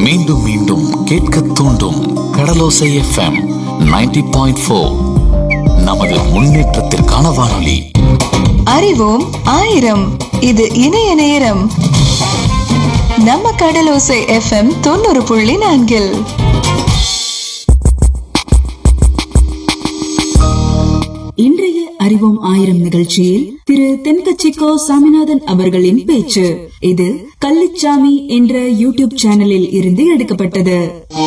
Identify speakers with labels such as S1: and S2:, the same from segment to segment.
S1: மீண்டும் மீண்டும் கேட்க தூண்டும் கடலோசை எஃப்எம் 90.4 பாயிண்ட் ஃபோர் நமது முன்னேற்றத்திற்கான வானொலி
S2: அறிவோம் ஆயிரம் இது இணைய நேரம் நம்ம கடலோசை எஃப்எம் தொண்ணூறு புள்ளி நான்கில்
S3: இன்றைய அறிவோம் ஆயிரம் நிகழ்ச்சியில் திரு தென்கட்சிக்கோ சாமிநாதன் அவர்களின் பேச்சு இது கள்ளிச்சாமி என்ற யூடியூப் சேனலில் இருந்து எடுக்கப்பட்டது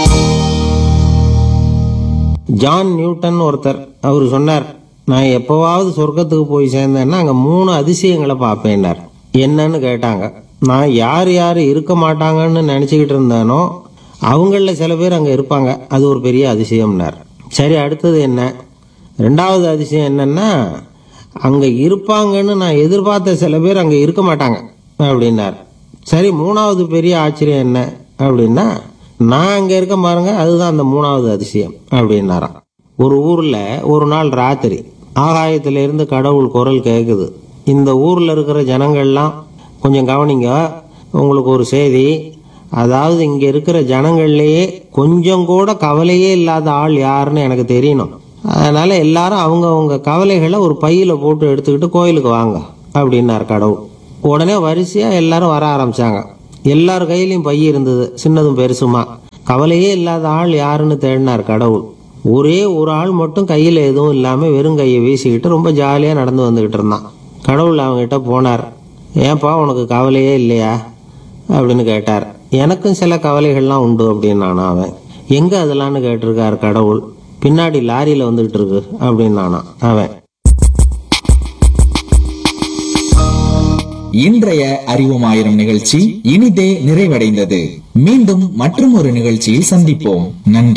S4: ஜான் நியூட்டன் ஒருத்தர் அவர் சொன்னார் நான் எப்போவாவது சொர்க்கத்துக்கு போய் சேர்ந்தேன்னா அங்கே மூணு அதிசயங்களை பார்ப்பேன்னார் என்னன்னு கேட்டாங்க நான் யார் யார் இருக்க மாட்டாங்கன்னு நினச்சிக்கிட்டு இருந்தேனோ அவங்களில் சில பேர் அங்கே இருப்பாங்க அது ஒரு பெரிய அதிசயம்னார் சரி அடுத்தது என்ன ரெண்டாவது அதிசயம் என்னன்னா அங்கே இருப்பாங்கன்னு நான் எதிர்பார்த்த சில பேர் அங்கே இருக்க மாட்டாங்க அப்படின்னார் சரி மூணாவது பெரிய ஆச்சரியம் என்ன அப்படின்னா நான் அங்கே இருக்க பாருங்க அதுதான் அந்த மூணாவது அதிசயம் அப்படின்னாராம் ஒரு ஊரில் ஒரு நாள் ராத்திரி ஆகாயத்துல இருந்து கடவுள் குரல் கேட்குது இந்த ஊரில் இருக்கிற ஜனங்கள்லாம் கொஞ்சம் கவனிங்க உங்களுக்கு ஒரு செய்தி அதாவது இங்கே இருக்கிற ஜனங்கள்லேயே கொஞ்சம் கூட கவலையே இல்லாத ஆள் யாருன்னு எனக்கு தெரியணும் அதனால எல்லாரும் அவங்க அவங்க கவலைகளை ஒரு பையில போட்டு எடுத்துக்கிட்டு கோயிலுக்கு வாங்க அப்படின்னார் கடவுள் உடனே வரிசையா எல்லாரும் வர ஆரம்பிச்சாங்க எல்லார் கையிலயும் பை இருந்தது சின்னதும் பெருசுமா கவலையே இல்லாத ஆள் யாருன்னு தேடினார் கடவுள் ஒரே ஒரு ஆள் மட்டும் கையில எதுவும் இல்லாம வெறும் கையை வீசிக்கிட்டு ரொம்ப ஜாலியா நடந்து வந்துகிட்டு இருந்தான் கடவுள் அவங்ககிட்ட போனார் ஏன்பா உனக்கு கவலையே இல்லையா அப்படின்னு கேட்டார் எனக்கும் சில கவலைகள்லாம் உண்டு அப்படின்னு அவன் எங்க அதெல்லாம்னு கேட்டிருக்கார் கடவுள் பின்னாடி லாரியில வந்துகிட்டு இருக்கு அப்படின்னு அவன்
S5: இன்றைய அறிவோம் ஆயிரம் நிகழ்ச்சி இனிதே நிறைவடைந்தது மீண்டும் மற்றும் ஒரு நிகழ்ச்சியில் சந்திப்போம் நன்றி